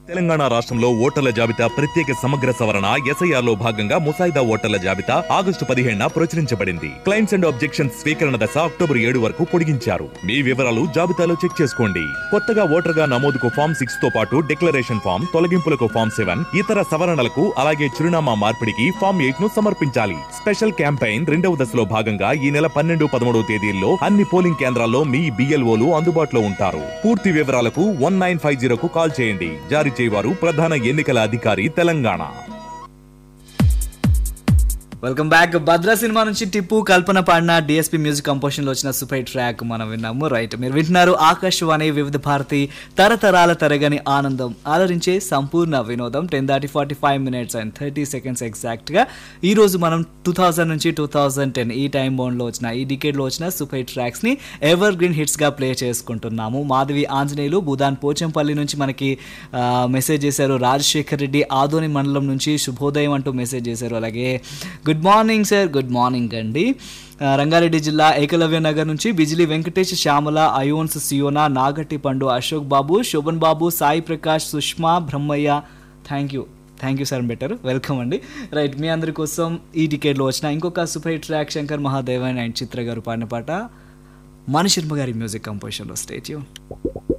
తెలంగాణ రాష్ట్రంలో ఓటర్ల జాబితా ప్రత్యేక సమగ్ర సవరణ ఎస్ఐఆర్ లో భాగంగా ముసాయిదా ఓటర్ల జాబితా ఆగస్టు పదిహేడున ప్రచురించబడింది క్లైమ్స్ అండ్ ఆబ్జెక్షన్స్ స్వీకరణ దశ అక్టోబర్ ఏడు వరకు పొడిగించారు మీ వివరాలు జాబితాలో చెక్ చేసుకోండి కొత్తగా ఓటర్గా నమోదుకు ఫామ్ సిక్స్ తో పాటు డిక్లరేషన్ ఫామ్ తొలగింపులకు ఫామ్ సెవెన్ ఇతర సవరణలకు అలాగే చిరునామా మార్పిడికి ఫామ్ ఎయిట్ ను సమర్పించాలి స్పెషల్ క్యాంపెయిన్ రెండవ దశలో భాగంగా ఈ నెల పన్నెండు పదమూడవ తేదీల్లో అన్ని పోలింగ్ కేంద్రాల్లో మీ బిఎల్ఓలు అందుబాటులో ఉంటారు పూర్తి వివరాలకు వన్ నైన్ ఫైవ్ జీరోకు కాల్ చేయండి జారీ చేయవారు ప్రధాన ఎన్నికల అధికారి Telangana welcome back Bhadra cinema నుంచి టిప్పు కల్పన పాడిన డిఎస్పి మ్యూజిక్ కంపోజిషన్ లో వచ్చిన సూపర్ ట్రాక్ మనం విన్నాము రైట్ మీరు వింటున్నారు ఆకాశవాణి వివిధ భారతి తరతరాల తరగని ఆనందం ఆదరించే సంపూర్ణ వినోదం టెన్ దాటి forty five minutes and thirty seconds exact గా ఈ రోజు మనం టూ థౌజండ్ నుంచి టూ థౌజండ్ టెన్ ఈ టైం బౌండ్ లో వచ్చిన ఈ డికేడ్ లో వచ్చిన సూపర్ ట్రాక్స్ ని ఎవర్ గ్రీన్ హిట్స్ గా ప్లే చేసుకుంటున్నాము మాధవి ఆంజనేయులు భూదాన్ పోచంపల్లి నుంచి మనకి మెసేజ్ చేశారు రాజశేఖర్ రెడ్డి ఆదోని మండలం నుంచి శుభోదయం అంటూ మెసేజ్ చేశారు అలాగే good morning sir good morning అండి ఆ, రంగారెడ్డి జిల్లా ఏకలవ్య నగర్ నుంచి బిజిలి వెంకటేష్ శ్యామల అయోన్స్ సియోనా నాగట్టి Pandu Ashok Babu Shobhan Babu Sai Prakash Sushma Brahmaiah thank you thank you sir better welcome అండి రైట్ మీ అందరి కోసం ఈ టికెట్లో వచ్చిన ఇంకొక super hit track Shankar Mahadevan and Chitra గారు పాడిన పాట మణిశర్మ గారి మ్యూజిక్ కంపోజిషన్లో స్టేట్యూ